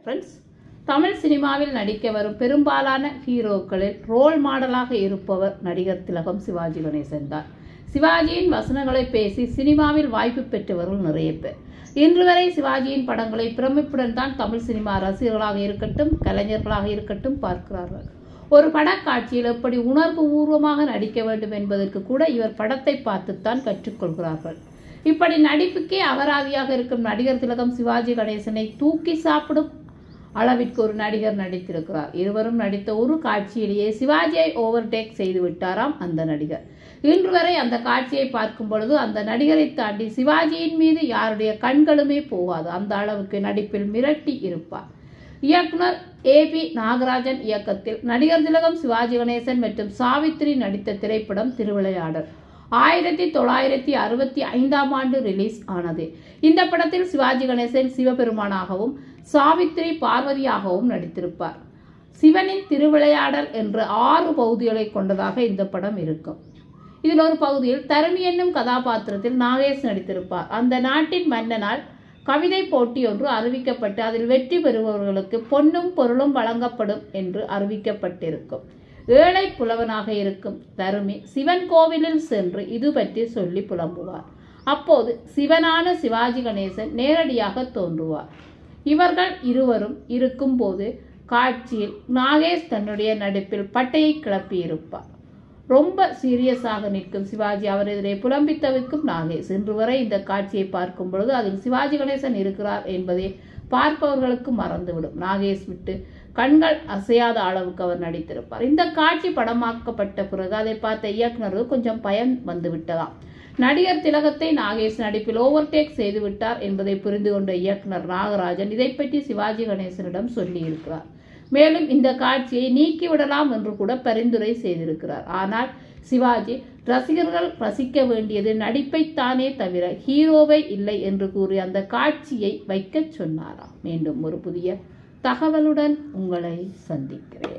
friends Tamil சினிமாவில் நடிக்க வரும் பெரும்பாலான ஹீரோக்களில் ரோல் மாடலாக இருப்பவர் நடிகர் திலகம் சிவாஜி கணேசன் தான் சிவாஜியின் வசனங்களை பேசி சினிமாவில் வாய்ப்பு பெற்றவர்கள் நிறைய பேர் இன்று வரை சிவாஜியின் படங்களை பிரமிப்புடன் தான் தமிழ் சினிமா ரசிகர்களாக இருக்கட்டும் கலைஞர்களாக இருக்கட்டும் பார்க்கிறார்கள் ஒரு படக்காட்சியில் எப்படி உணர்வு பூர்வமாக நடிக்க வேண்டும் என்பதற்கு கூட இவர் படத்தை பார்த்துத்தான் கற்றுக்கொள்கிறார்கள் இப்படி நடிப்புக்கே அகராதியாக இருக்கும் நடிகர் திலகம் சிவாஜி கணேசனை தூக்கி சாப்பிடும் அளவிற்கு ஒரு நடிகர் நடித்திருக்கிறார் இருவரும் நடித்த ஒரு காட்சியிலேயே சிவாஜியை ஓவர்டேக் செய்து விட்டாராம் அந்த நடிகர் இன்று வரை அந்த காட்சியை பார்க்கும் பொழுது அந்த நடிகரை தாண்டி சிவாஜியின் மீது யாருடைய கண்களுமே போகாது அந்த அளவுக்கு நடிப்பில் மிரட்டி இருப்பார் இயக்குனர் ஏ பி நாகராஜன் இயக்கத்தில் நடிகர் திலகம் சிவாஜி கணேசன் மற்றும் சாவித்ரி நடித்த திரைப்படம் திருவிளையாடல் ஆயிரத்தி தொள்ளாயிரத்தி அறுபத்தி ஐந்தாம் ஆண்டு ரிலீஸ் ஆனது இந்த படத்தில் சிவாஜி கணேசன் சிவபெருமானாகவும் சாவித்ரி பார்வதியாகவும் நடித்திருப்பார் சிவனின் திருவிளையாடல் என்ற ஆறு பகுதிகளை கொண்டதாக இந்த படம் இருக்கும் இதில் ஒரு பகுதியில் தருமி என்னும் கதாபாத்திரத்தில் நாகேஷ் நடித்திருப்பார் அந்த நாட்டின் மன்னனால் கவிதை போட்டி ஒன்று அறிவிக்கப்பட்டு அதில் வெற்றி பெறுபவர்களுக்கு பொன்னும் பொருளும் வழங்கப்படும் என்று அறிவிக்கப்பட்டிருக்கும் ஏழை புலவனாக இருக்கும் தருமி சிவன் கோவிலில் சென்று இது பற்றி சொல்லி புலம்புவார் அப்போது சிவனான சிவாஜி கணேசன் நேரடியாக தோன்றுவார் இவர்கள் இருவரும் இருக்கும்போது காட்சியில் நாகேஷ் தன்னுடைய நடிப்பில் பட்டையை கிளப்பியிருப்பார் ரொம்ப சீரியஸாக நிற்கும் சிவாஜி அவர் எதிரே புலம்பி தவிர்க்கும் நாகேஷ் இன்று வரை இந்த காட்சியை பார்க்கும் பொழுது அதில் சிவாஜி கணேசன் இருக்கிறார் என்பதை பார்ப்பவர்களுக்கு மறந்துவிடும் நாகேஷ் விட்டு கண்கள் அசையாத அளவுக்கு அவர் நடித்திருப்பார் இந்த காட்சி படமாக்கப்பட்ட பிறகு அதை பார்த்த இயக்குனருக்கு கொஞ்சம் பயம் வந்து விட்டதாம் நடிகர் திலகத்தை நாகேஷ் நடிப்பில் ஓவர்டேக் செய்து விட்டார் என்பதை புரிந்து கொண்ட இயக்குனர் நாகராஜன் இதை பற்றி சிவாஜி கணேசனிடம் சொல்லியிருக்கிறார் மேலும் இந்த காட்சியை நீக்கிவிடலாம் என்று கூட பரிந்துரை செய்திருக்கிறார் ஆனால் சிவாஜி ரசிகர்கள் ரசிக்க வேண்டியது நடிப்பைத்தானே தவிர ஹீரோவை இல்லை என்று கூறி அந்த காட்சியை வைக்க சொன்னாராம் மீண்டும் ஒரு புதிய தகவலுடன் உங்களை சந்திக்கிறேன்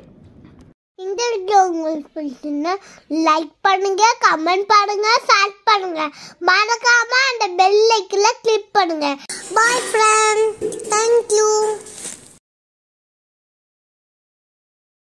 இந்த வீடியோ உங்களுக்கு பிடிச்சிருந்தா லைக் பண்ணுங்க கமெண்ட் பண்ணுங்க ஷேர் பண்ணுங்க மறக்காம அந்த பெல் ஐக்கன்ல கிளிக் பண்ணுங்க பாய் ஃப்ரெண்ட் தேங்க்யூ